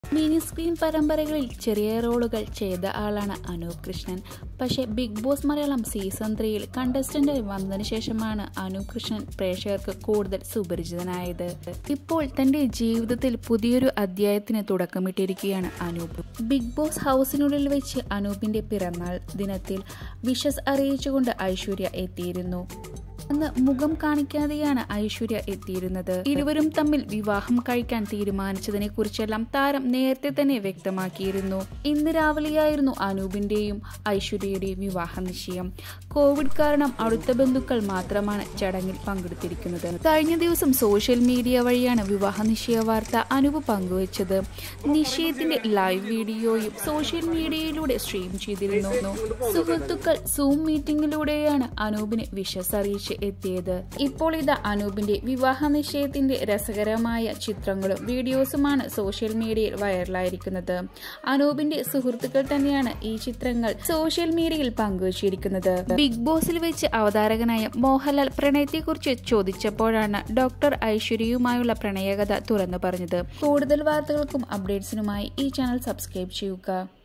mini screen പരമ്പരകളിൽ ചെറിയ റോളുകൾ ചെയ്ത ആളാണ് അനൂപ് കൃഷ്ണൻ പക്ഷേ ബിഗ് ബോസ് മലയാളം സീസൺ ത്രീയിൽ കണ്ടസ്റ്റന്റായി വന്നതിന് ശേഷമാണ് അനൂപ് കൃഷ്ണൻ പ്രേക്ഷകർക്ക് കൂടുതൽ സുപരിചിതനായത് ഇപ്പോൾ തന്റെ ജീവിതത്തിൽ പുതിയൊരു അധ്യായത്തിന് തുടക്കമിട്ടിരിക്കുകയാണ് അനൂപ് ബിഗ് ബോസ് ഹൗസിനുള്ളിൽ വെച്ച് അനൂപിന്റെ പിറന്നാൾ ദിനത്തിൽ വിഷസ് അറിയിച്ചുകൊണ്ട് ഐശ്വര്യ എത്തിയിരുന്നു അന്ന് മുഖം കാണിക്കാതെയാണ് ഐശ്വര്യ എത്തിയിരുന്നത് ഇരുവരും തമ്മിൽ വിവാഹം കഴിക്കാൻ തീരുമാനിച്ചതിനെ കുറിച്ചെല്ലാം താരം നേരത്തെ തന്നെ വ്യക്തമാക്കിയിരുന്നു ഇന്ന് രാവിലെയായിരുന്നു അനൂപിന്റെയും ഐശ്വര്യയുടെയും വിവാഹ നിശ്ചയം കോവിഡ് കാരണം അടുത്ത ബന്ധുക്കൾ മാത്രമാണ് ചടങ്ങിൽ പങ്കെടുത്തിരിക്കുന്നത് കഴിഞ്ഞ ദിവസം സോഷ്യൽ മീഡിയ വഴിയാണ് വിവാഹ നിശ്ചയ വാർത്ത അനൂപ് പങ്കുവച്ചത് നിശ്ചയത്തിന്റെ ലൈവ് വീഡിയോയും സോഷ്യൽ മീഡിയയിലൂടെ സ്ട്രീം ചെയ്തിരുന്നു സുഹൃത്തുക്കൾ സൂം മീറ്റിംഗിലൂടെയാണ് അനൂപിന് വിഷസ് അറിയിച്ച് എത്തിയത് ഇപ്പോൾ ഇത് അനൂപിന്റെ വിവാഹ നിശ്ചയത്തിന്റെ രസകരമായ ചിത്രങ്ങളും വീഡിയോസുമാണ് സോഷ്യൽ മീഡിയയിൽ വൈറലായിരിക്കുന്നത് അനൂപിന്റെ സുഹൃത്തുക്കൾ തന്നെയാണ് ഈ ചിത്രങ്ങൾ സോഷ്യൽ മീഡിയയിൽ പങ്കുവച്ചിരിക്കുന്നത് ബിഗ് ബോസിൽ വെച്ച് അവതാരകനായ മോഹൻലാൽ പ്രണയത്തെക്കുറിച്ച് ചോദിച്ചപ്പോഴാണ് ഡോക്ടർ ഐശ്വര്യയുമായുള്ള പ്രണയകഥ തുറന്നു പറഞ്ഞത് കൂടുതൽ വാർത്തകൾക്കും അപ്ഡേറ്റ്സിനുമായി ഈ ചാനൽ സബ്സ്ക്രൈബ് ചെയ്യുക